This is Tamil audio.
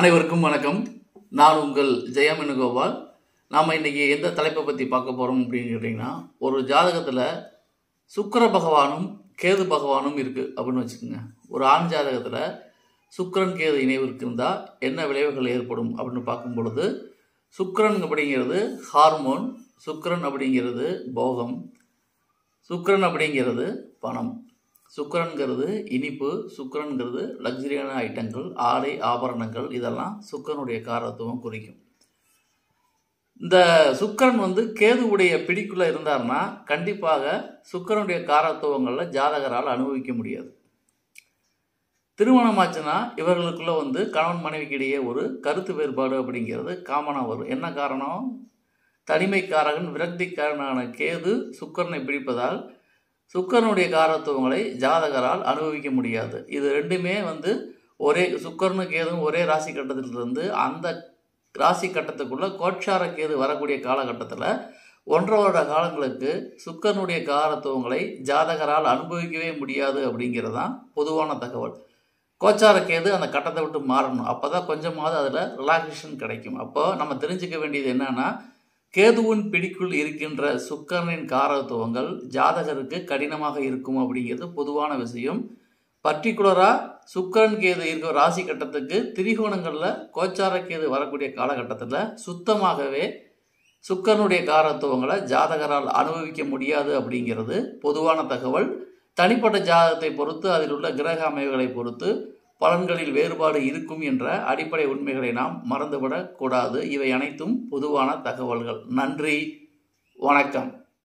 அனைவருக்கும் வணக்கம் நான் உங்கள் ஜெயமனுகோபால் நாம் இன்னைக்கு எந்த தலைப்பை பற்றி பார்க்க போகிறோம் அப்படின்னு கேட்டிங்கன்னா ஒரு ஜாதகத்தில் சுக்கிர பகவானும் கேது பகவானும் இருக்குது அப்படின்னு வச்சுக்கோங்க ஒரு ஆண் ஜாதகத்தில் சுக்கிரன் கேது இணைவு இருந்தால் என்ன விளைவுகள் ஏற்படும் அப்படின்னு பார்க்கும் பொழுது சுக்கிரன் அப்படிங்கிறது ஹார்மோன் சுக்கிரன் அப்படிங்கிறது போகம் சுக்கிரன் அப்படிங்கிறது பணம் சுக்கிரன்கிறது இனிப்பு சுக்கிரன்கிறது லக்ஸரியான ஐட்டங்கள் ஆடை ஆபரணங்கள் இதெல்லாம் சுக்கிரனுடைய காரத்துவம் குறிக்கும் இந்த சுக்கிரன் வந்து கேதுவுடைய பிடிக்குள்ள இருந்தார்னா கண்டிப்பாக சுக்கிரனுடைய காரத்துவங்களில் ஜாதகரால் அனுபவிக்க முடியாது திருமணமாச்சுன்னா இவர்களுக்குள்ள வந்து கணவன் மனைவிக்கு இடையே ஒரு கருத்து வேறுபாடு அப்படிங்கிறது காமனாக வரும் என்ன காரணம் தனிமைக்காரகன் விரக்திக்காரனான கேது சுக்கரனை பிடிப்பதால் சுக்கரனுடைய காரத்துவங்களை ஜாதகரால் அனுபவிக்க முடியாது இது ரெண்டுமே வந்து ஒரே சுக்கரனு கேதும் ஒரே ராசி கட்டத்திலிருந்து அந்த ராசி கட்டத்துக்குள்ள கோட்சார கேது வரக்கூடிய காலகட்டத்தில் ஒன்றரை வருட காலங்களுக்கு சுக்கரனுடைய காரத்துவங்களை ஜாதகரால் அனுபவிக்கவே முடியாது அப்படிங்கிறது தான் பொதுவான தகவல் கோச்சார கேது அந்த கட்டத்தை விட்டு மாறணும் அப்போ தான் கொஞ்சமாவது அதில் ரிலாக்ஸேஷன் கிடைக்கும் அப்போ நம்ம தெரிஞ்சுக்க வேண்டியது என்னன்னா கேதுவின் பிடிக்குள் இருக்கின்ற சுக்கரனின் காரத்துவங்கள் ஜாதகருக்கு கடினமாக இருக்கும் அப்படிங்கிறது பொதுவான விஷயம் பர்டிகுலராக சுக்கரன் கேது இருக்கிற ராசி கட்டத்துக்கு திரிகோணங்களில் கோச்சார கேது வரக்கூடிய காலகட்டத்தில் சுத்தமாகவே சுக்கரனுடைய காரத்துவங்களை ஜாதகரால் அனுபவிக்க முடியாது அப்படிங்கிறது பொதுவான தகவல் தனிப்பட்ட ஜாதகத்தை பொறுத்து அதில் உள்ள கிரக அமைவுகளை பொறுத்து பலன்களில் வேறுபாடு இருக்கும் என்ற அடிப்படை உண்மைகளை நாம் மறந்துவிடக் கூடாது இவை அனைத்தும் பொதுவான தகவல்கள் நன்றி வணக்கம்